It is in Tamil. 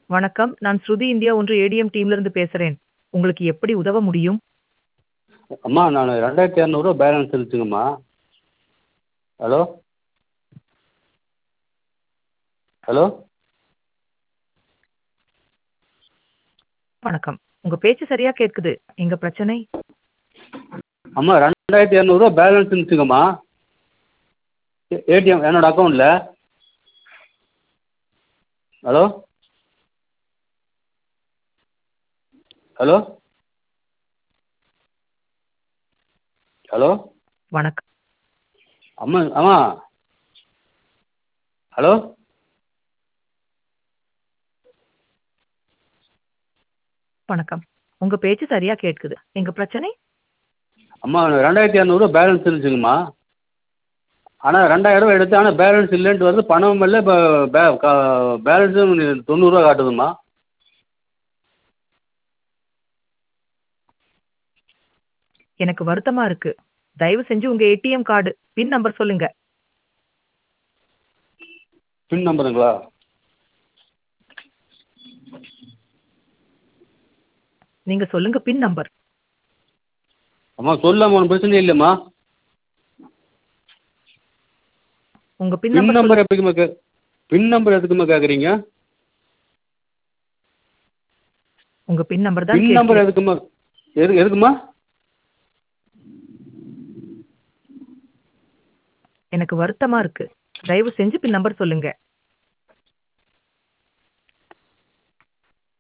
வணக்கம் நான் ஸ்ருதி இந்தியா ஒன்று ஏடிஎம் டீம்ல இருந்து பேசுறேன் உங்களுக்கு எப்படி உதவ முடியும் அம்மா நான் ரெண்டாயிரத்தி இரநூறுவா பேலன்ஸ் இருந்துச்சுங்கம்மா ஹலோ ஹலோ வணக்கம் உங்க பேச்சு சரியா கேட்குது எங்க பிரச்சனை அம்மா ரெண்டாயிரத்தி இரநூறுவா பேலன்ஸ் இருந்துச்சுங்கம்மா ஏடிஎம் என்னோட அக்கௌண்ட்டில் ஹலோ ஹலோ ஹலோ வணக்கம் அம்மா அம்மா ஹலோ வணக்கம் உங்க பேச்சு சரியா கேட்குது எங்க பிரச்சனை அம்மா ரெண்டாயிரத்தி இரநூறுவா பேலன்ஸ் இருந்துச்சுங்கம்மா ஆனால் ரெண்டாயிரரூவா எடுத்தேன் ஆனால் பேலன்ஸ் இல்லைன்ட்டு வருது பணமும் இல்லை இப்போ பே கா பேலன்ஸும் தொண்ணூறுரூவா காட்டுதும்மா எனக்கு வருத்தமா இருக்கு தயவு செஞ்சு உங்க ஏடிஎம் கார்டு பின் நம்பர் சொல்லுங்க பின் நம்பருங்களா நீங்க சொல்லுங்க பின் நம்பர் அம்மா சொல்லாம ஒன்றும் பிரச்சனை இல்லைம்மா உங்க பின் பின் நம்பர் நம்பர் எப்படிங்கம்மா கே பின் நம்பர் எதுக்கும்மா கேட்குறீங்க உங்க பின் நம்பர் தான் பின் நம்பர் கேட்கிறேன். எதுக்கும்மா எது எதுக்கும்மா எனக்கு வருத்தமா இருக்கு தயவு செஞ்சு பின் நம்பர் சொல்லுங்க